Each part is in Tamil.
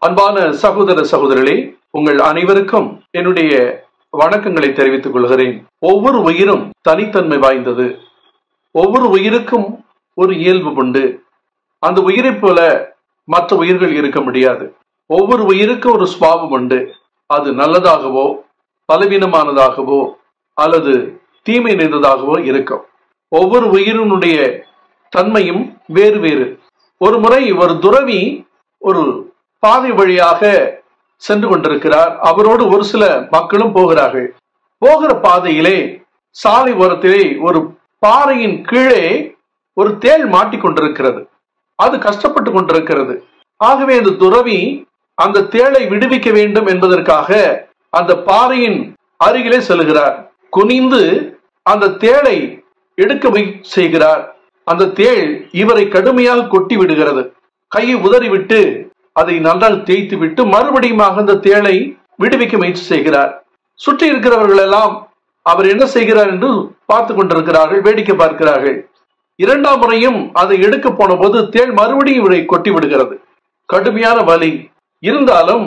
அன்பான சகோதர சகோதரர்களே உங்கள் அனைவருக்கும் என்னுடைய வணக்கங்களை தெரிவித்துக் கொள்கிறேன் ஒவ்வொரு உயிரும் தனித்தன்மை வாய்ந்தது ஒவ்வொரு உயிருக்கும் ஒரு இயல்பு உண்டு அந்த உயிரைப் போல மற்ற உயிர்கள் இருக்க முடியாது ஒவ்வொரு உயிருக்கும் ஒரு சுவாபம் உண்டு அது நல்லதாகவோ பலவீனமானதாகவோ அல்லது தீமை நிறைந்ததாகவோ இருக்கும் ஒவ்வொரு உயிரினுடைய தன்மையும் வேறு வேறு ஒரு முறை ஒரு துறவி ஒரு பாதை வழியாக சென்று கொண்டிருக்கிறார் அவரோடு ஒரு சில மக்களும் போகிறார்கள் போகிற பாதையிலே சாலை ஓரத்திலே ஒரு பாறையின் கீழே ஒரு தேள் மாட்டிக்கொண்டிருக்கிறது அது கஷ்டப்பட்டு கொண்டிருக்கிறது ஆகவே அந்த துறவி அந்த தேளை விடுவிக்க வேண்டும் என்பதற்காக அந்த பாறையின் அருகிலே செல்கிறார் குனிந்து அந்த தேளை எடுக்க முயற்சி செய்கிறார் அந்த தேள் இவரை கடுமையாக கொட்டி விடுகிறது கையை உதறிவிட்டு அதை நன்றாக தேய்த்து விட்டு மறுபடியும் அந்த தேளை விடுவிக்க முயற்சி செய்கிறார் சுற்றி இருக்கிறவர்கள் எல்லாம் அவர் என்ன செய்கிறார் என்று பார்த்து கொண்டிருக்கிறார்கள் வேடிக்கை பார்க்கிறார்கள் இரண்டாம் முறையும் அதை எடுக்க போன போது தேள் மறுபடியும் இவரை கொட்டி விடுகிறது கடுமையான வலி இருந்தாலும்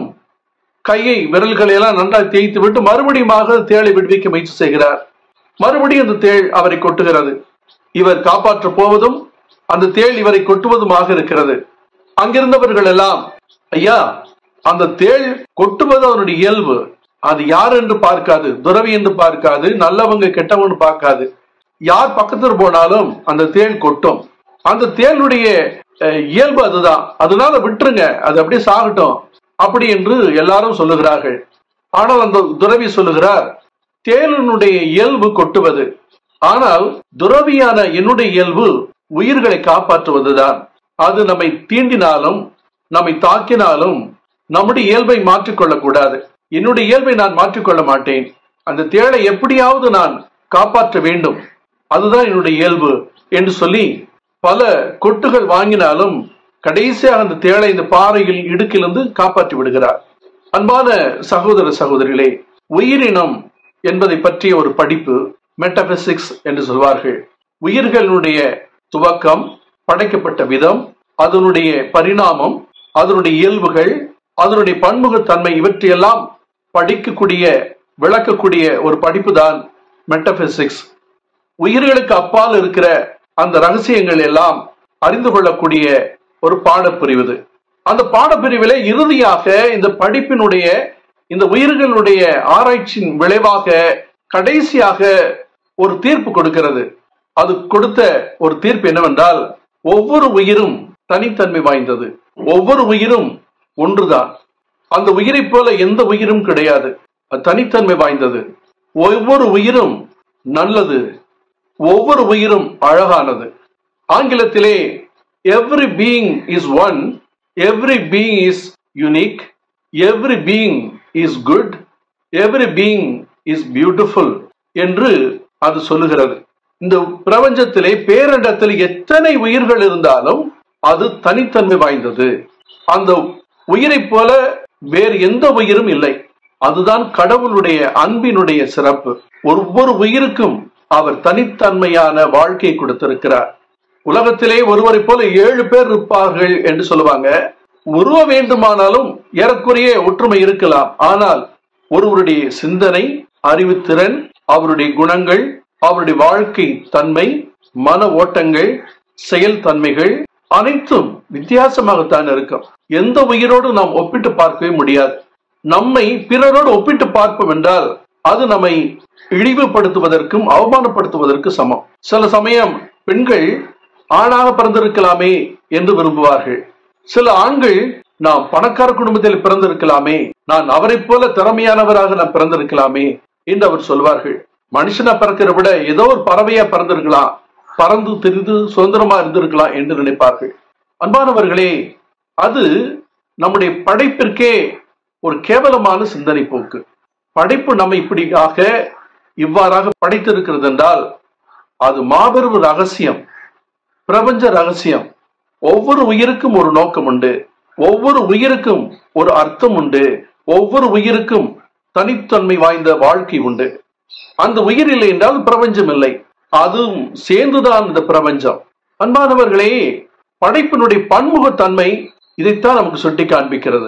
கையை விரல்களை எல்லாம் நன்றாக தேய்த்து விட்டு மறுபடியும் தேளை விடுவிக்க முயற்சி செய்கிறார் மறுபடியும் அந்த தேள் அவரை கொட்டுகிறது இவர் காப்பாற்ற போவதும் அந்த தேள் இவரை கொட்டுவதுமாக இருக்கிறது அங்கிருந்தவர்கள் எல்லாம் ஐயா அந்த தேள் கொட்டுவது அவனுடைய இயல்பு அது யார் என்று பார்க்காது துறவி என்று பார்க்காது நல்லவங்க கெட்டவங்க பார்க்காது யார் பக்கத்தில் போனாலும் அந்த தேள் கொட்டும் அந்த தேளுடைய அஹ், இயல்பு அதுதான் அதனால விட்டுருங்க அது அப்படியே சாகட்டும் அப்படி என்று எல்லாரும் சொல்லுகிறார்கள் ஆனால் அந்த துறவி சொல்லுகிறார் தேளினுடைய இயல்பு கொட்டுவது ஆனால் துறவியான என்னுடைய இயல்பு உயிர்களை காப்பாற்றுவதுதான் அது நம்மை தீண்டினாலும் நம்மை தாக்கினாலும் நம்முடைய இயல்பை மாற்றிக்கொள்ளக் கூடாது என்னுடைய இயல்பை நான் மாற்றிக்கொள்ள மாட்டேன் அந்த தேளை எப்படியாவது நான் காப்பாற்ற வேண்டும் அதுதான் என்னுடைய இயல்பு என்று சொல்லி பல கொட்டுகள் வாங்கினாலும் கடைசியாக அந்த தேளை இந்த பாறையில் இடுக்கிலிருந்து காப்பாற்றி விடுகிறார் அன்பான சகோதர சகோதரிகளே உயிரினம் என்பதை பற்றிய ஒரு படிப்பு மெட்டபிசிக்ஸ் என்று சொல்வார்கள் உயிர்களுடைய துவக்கம் படைக்கப்பட்ட விதம் அதனுடைய பரிணாமம் அதனுடைய இயல்புகள் அதனுடைய பன்முகத்தன்மை இவற்றையெல்லாம் படிக்கக்கூடிய விளக்கக்கூடிய ஒரு படிப்பு தான் மெட்டபிசிக்ஸ் உயிர்களுக்கு அப்பால் இருக்கிற அந்த ரகசியங்கள் எல்லாம் அறிந்து கொள்ளக்கூடிய ஒரு பாடப்பிரிவு இது. அந்த பாடப்பிரிவிலே இறுதியாக இந்த படிப்பினுடைய இந்த உயிர்களுடைய ஆராய்ச்சியின் விளைவாக கடைசியாக ஒரு தீர்ப்பு கொடுக்கிறது அது கொடுத்த ஒரு தீர்ப்பு என்னவென்றால் ஒவ்வொரு உயிரும் தனித்தன்மை வாய்ந்தது ஒவ்வொரு உயிரும் ஒன்றுதான் அந்த உயிரைப் போல எந்த உயிரும் கிடையாது அது தனித்தன்மை வாய்ந்தது ஒவ்வொரு உயிரும் நல்லது ஒவ்வொரு உயிரும் அழகானது ஆங்கிலத்திலே every being is one every being is unique every being is good every being is beautiful என்று அது சொல்லுகிறது இந்த பிரபஞ்சத்திலே பேரிடத்தில் எத்தனை உயிர்கள் இருந்தாலும் அது தனித்தன்மை வாய்ந்தது அந்த உயிரைப் போல வேறு எந்த உயிரும் இல்லை அதுதான் கடவுளுடைய அன்பினுடைய சிறப்பு ஒவ்வொரு உயிருக்கும் அவர் தனித்தன்மையான வாழ்க்கை கொடுத்திருக்கிறார் உலகத்திலே ஒருவரைப் போல ஏழு பேர் இருப்பார்கள் என்று சொல்லுவாங்க உருவ வேண்டுமானாலும் ஏறக்குறைய ஒற்றுமை இருக்கலாம் ஆனால் ஒருவருடைய சிந்தனை அறிவுத்திறன் அவருடைய குணங்கள் அவருடைய வாழ்க்கை தன்மை மன ஓட்டங்கள் செயல் தன்மைகள் அனைத்தும் வித்தியாசமாகத்தான் இருக்கும் எந்த உயிரோடு நாம் ஒப்பிட்டு பார்க்கவே முடியாது நம்மை பிறரோடு ஒப்பிட்டு பார்ப்போம் என்றால் அது நம்மை இழிவுபடுத்துவதற்கும் அவமானப்படுத்துவதற்கு சமம் சில சமயம் பெண்கள் ஆணாக பிறந்திருக்கலாமே என்று விரும்புவார்கள் சில ஆண்கள் நாம் பணக்கார குடும்பத்தில் பிறந்திருக்கலாமே நான் அவரைப் போல திறமையானவராக நான் பிறந்திருக்கலாமே என்று அவர் சொல்வார்கள் மனுஷனா பிறக்கிற விட ஏதோ ஒரு பறவையா பிறந்திருக்கலாம் பறந்து திரிந்து சுதந்திரமா இருந்திருக்கலாம் என்று நினைப்பார்கள் அன்பானவர்களே அது நம்முடைய படைப்பிற்கே ஒரு கேவலமான சிந்தனை போக்கு படைப்பு நம்மை இப்படியாக இவ்வாறாக படைத்திருக்கிறது என்றால் அது மாபெரும் ரகசியம் பிரபஞ்ச ரகசியம் ஒவ்வொரு உயிருக்கும் ஒரு நோக்கம் உண்டு ஒவ்வொரு உயிருக்கும் ஒரு அர்த்தம் உண்டு ஒவ்வொரு உயிருக்கும் தனித்தன்மை வாய்ந்த வாழ்க்கை உண்டு அந்த உயிர் இல்லை என்றால் பிரபஞ்சம் இல்லை அதுவும் சேர்ந்துதான் இந்த பிரபஞ்சம் அன்பானவர்களே படைப்பினுடைய பன்முகத்தன்மை இதைத்தான் நமக்கு சுட்டி காண்பிக்கிறது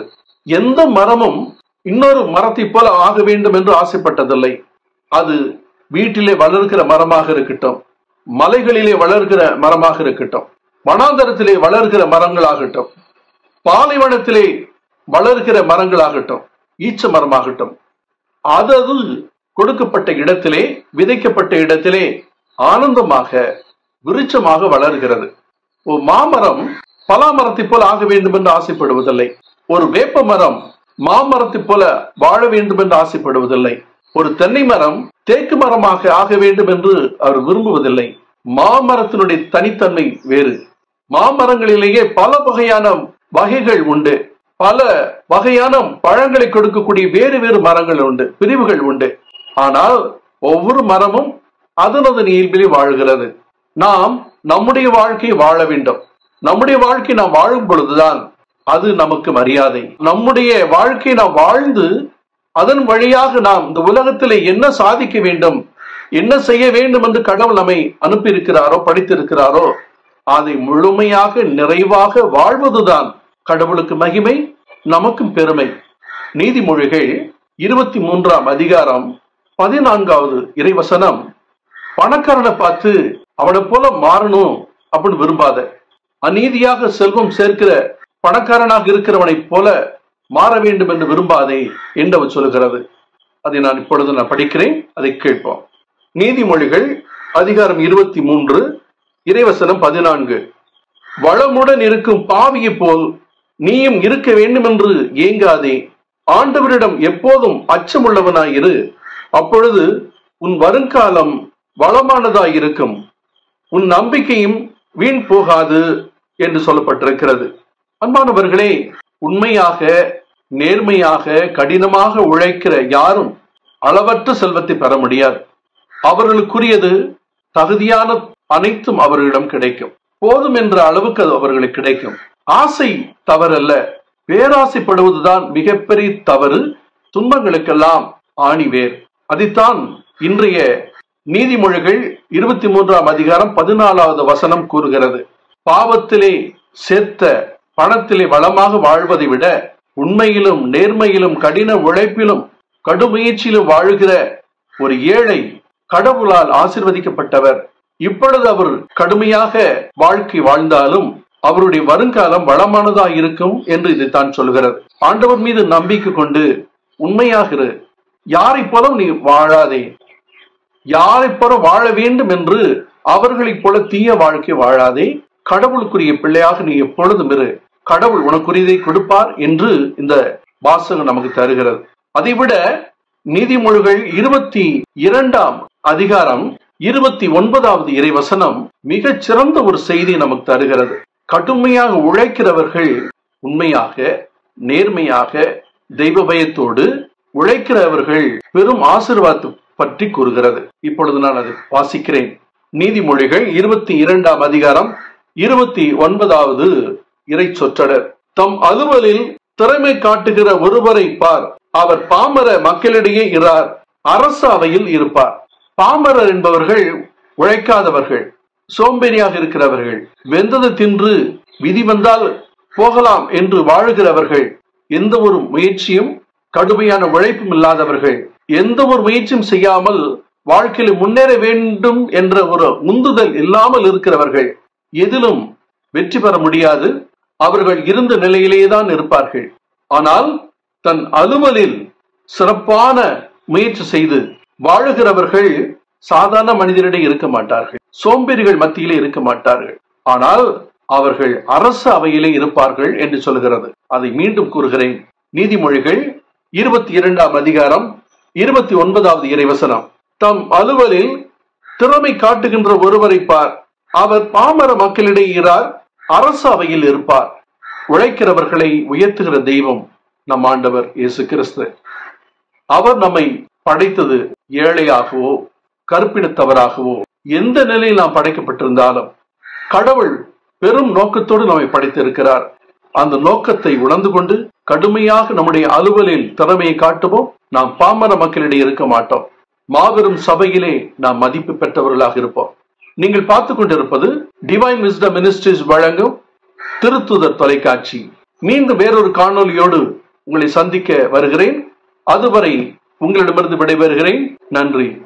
எந்த மரமும் இன்னொரு மரத்தை போல ஆக வேண்டும் என்று ஆசைப்பட்டதில்லை அது வீட்டிலே வளர்கிற மரமாக இருக்கட்டும் மலைகளிலே வளர்கிற மரமாக இருக்கட்டும் வனாந்தரத்திலே வளர்கிற மரங்களாகட்டும் பாலைவனத்திலே வளர்கிற மரங்களாகட்டும் ஈச்ச மரமாகட்டும் அதது கொடுக்கப்பட்ட இடத்திலே விதைக்கப்பட்ட இடத்திலே ஆனந்தமாக விருட்சமாக வளர்கிறது ஒரு மாமரம் பலாமரத்தை போல ஆக வேண்டும் என்று ஆசைப்படுவதில்லை ஒரு வேப்ப மரம் மாமரத்தை போல வாழ வேண்டும் என்று ஆசைப்படுவதில்லை ஒரு தென்னை மரம் தேக்கு மரமாக ஆக வேண்டும் என்று அவர் விரும்புவதில்லை மாமரத்தினுடைய தனித்தன்மை வேறு மாமரங்களிலேயே பல வகையான வகைகள் உண்டு பல வகையான பழங்களை கொடுக்கக்கூடிய வேறு வேறு மரங்கள் உண்டு பிரிவுகள் உண்டு ஆனால் ஒவ்வொரு மரமும் அதனதன் இயல்பிலே வாழ்கிறது நாம் நம்முடைய வாழ்க்கையை வாழ வேண்டும் நம்முடைய வாழ்க்கை நாம் வாழும் பொழுதுதான் அது நமக்கு மரியாதை நம்முடைய வாழ்க்கை நாம் வாழ்ந்து அதன் வழியாக நாம் இந்த உலகத்திலே என்ன சாதிக்க வேண்டும் என்ன செய்ய வேண்டும் என்று கடவுள் நம்மை அனுப்பியிருக்கிறாரோ படித்திருக்கிறாரோ அதை முழுமையாக நிறைவாக வாழ்வதுதான் கடவுளுக்கு மகிமை நமக்கும் பெருமை நீதிமொழிகள் இருபத்தி மூன்றாம் அதிகாரம் பதினான்காவது இறைவசனம் பணக்காரனை பார்த்து அவனை போல மாறணும் அப்படின்னு விரும்பாத அநீதியாக செல்வம் சேர்க்கிற பணக்காரனாக இருக்கிறவனைப் போல மாற வேண்டும் என்று விரும்பாதே என்று அவர் சொல்லுகிறது அதை நான் இப்பொழுது நான் படிக்கிறேன் அதை கேட்போம் நீதிமொழிகள் அதிகாரம் இருபத்தி மூன்று இறைவசனம் பதினான்கு வளமுடன் இருக்கும் பாவியை போல் நீயும் இருக்க வேண்டும் என்று ஏங்காதே ஆண்டவரிடம் எப்போதும் அச்சமுள்ளவனாயிரு அப்பொழுது உன் வருங்காலம் வளமானதாயிருக்கும் உன் நம்பிக்கையும் வீண் போகாது என்று சொல்லப்பட்டிருக்கிறது அன்பானவர்களே உண்மையாக நேர்மையாக கடினமாக உழைக்கிற யாரும் அளவற்ற செல்வத்தை பெற முடியாது அவர்களுக்குரியது தகுதியான அனைத்தும் அவர்களிடம் கிடைக்கும் போதும் என்ற அளவுக்கு அது அவர்களுக்கு கிடைக்கும் ஆசை தவறல்ல பேராசைப்படுவதுதான் மிகப்பெரிய தவறு துன்பங்களுக்கெல்லாம் ஆணிவேர் அதைத்தான் இன்றைய நீதிமொழிகள் இருபத்தி மூன்றாம் அதிகாரம் பதினாலாவது வசனம் கூறுகிறது பாவத்திலே சேர்த்த பணத்திலே வளமாக வாழ்வதை விட உண்மையிலும் நேர்மையிலும் கடின உழைப்பிலும் கடுமுயற்சியிலும் வாழுகிற ஒரு ஏழை கடவுளால் ஆசிர்வதிக்கப்பட்டவர் இப்பொழுது அவர் கடுமையாக வாழ்க்கை வாழ்ந்தாலும் அவருடைய வருங்காலம் வளமானதா இருக்கும் என்று இதைத்தான் சொல்கிறது ஆண்டவர் மீது நம்பிக்கை கொண்டு உண்மையாக இரு யாரை போல நீ வாழாதே யாரை போல வாழ வேண்டும் என்று அவர்களைப் போல தீய வாழ்க்கை வாழாதே கடவுளுக்குரிய பிள்ளையாக நீ எப்பொழுதும் இரு கடவுள் உனக்குரியதை கொடுப்பார் என்று இந்த வாசகம் நமக்கு தருகிறது அதைவிட நீதிமொழிகள் இருபத்தி இரண்டாம் அதிகாரம் இருபத்தி ஒன்பதாவது இறைவசனம் மிகச் சிறந்த ஒரு செய்தி நமக்கு தருகிறது கடுமையாக உழைக்கிறவர்கள் உண்மையாக நேர்மையாக தெய்வ பயத்தோடு உழைக்கிறவர்கள் பெரும் ஆசிர்வாதத்தை பற்றி கூறுகிறது இப்பொழுது நான் அதை வாசிக்கிறேன் நீதிமொழிகள் இருபத்தி இரண்டாம் அதிகாரம் இருபத்தி ஒன்பதாவது இறை சொற்றடர் தம் அலுவலில் திறமை காட்டுகிற ஒருவரை பார் அவர் பாமர மக்களிடையே இரார் அரச அவையில் இருப்பார் பாமரர் என்பவர்கள் உழைக்காதவர்கள் சோம்பேறியாக இருக்கிறவர்கள் வெந்தது தின்று விதி வந்தால் போகலாம் என்று வாழுகிறவர்கள் எந்த ஒரு முயற்சியும் கடுமையான உழைப்பும் இல்லாதவர்கள் எந்த ஒரு முயற்சியும் செய்யாமல் வாழ்க்கையில் முன்னேற வேண்டும் என்ற ஒரு உந்துதல் இல்லாமல் இருக்கிறவர்கள் எதிலும் வெற்றி பெற முடியாது அவர்கள் இருந்த நிலையிலேயே தான் இருப்பார்கள் ஆனால் தன் அலுவலில் சிறப்பான முயற்சி செய்து வாழுகிறவர்கள் சாதாரண மனிதரிடையே இருக்க மாட்டார்கள் சோம்பேறிகள் மத்தியிலே இருக்க மாட்டார்கள் ஆனால் அவர்கள் அரசு அவையிலே இருப்பார்கள் என்று சொல்கிறது அதை மீண்டும் கூறுகிறேன் நீதிமொழிகள் இருபத்தி இரண்டாம் அதிகாரம் இருபத்தி ஒன்பதாவது இறைவசனம் தம் அலுவலில் திறமை காட்டுகின்ற ஒருவரை பார் அவர் பாமர மக்களிடையே இரார் அரசு அவையில் இருப்பார் உழைக்கிறவர்களை உயர்த்துகிற தெய்வம் நம் ஆண்டவர் இயேசு கிறிஸ்து அவர் நம்மை படைத்தது ஏழையாகவோ கருப்பினத்தவராகவோ எந்த நிலையில் நாம் படைக்கப்பட்டிருந்தாலும் கடவுள் பெரும் நோக்கத்தோடு நம்மை படைத்திருக்கிறார் அந்த நோக்கத்தை உணர்ந்து கொண்டு கடுமையாக நம்முடைய அலுவலில் திறமையை காட்டுவோம் நாம் பாமர மக்களிடையே இருக்க மாட்டோம் மாபெரும் சபையிலே நாம் மதிப்பு பெற்றவர்களாக இருப்போம் நீங்கள் பார்த்து கொண்டிருப்பது டிவைன் விஸ்டம் மினிஸ்ட்ரிஸ் வழங்கும் திருத்துதர் தொலைக்காட்சி மீண்டும் வேறொரு காணொலியோடு உங்களை சந்திக்க வருகிறேன் அதுவரை உங்களிடமிருந்து விடைபெறுகிறேன் நன்றி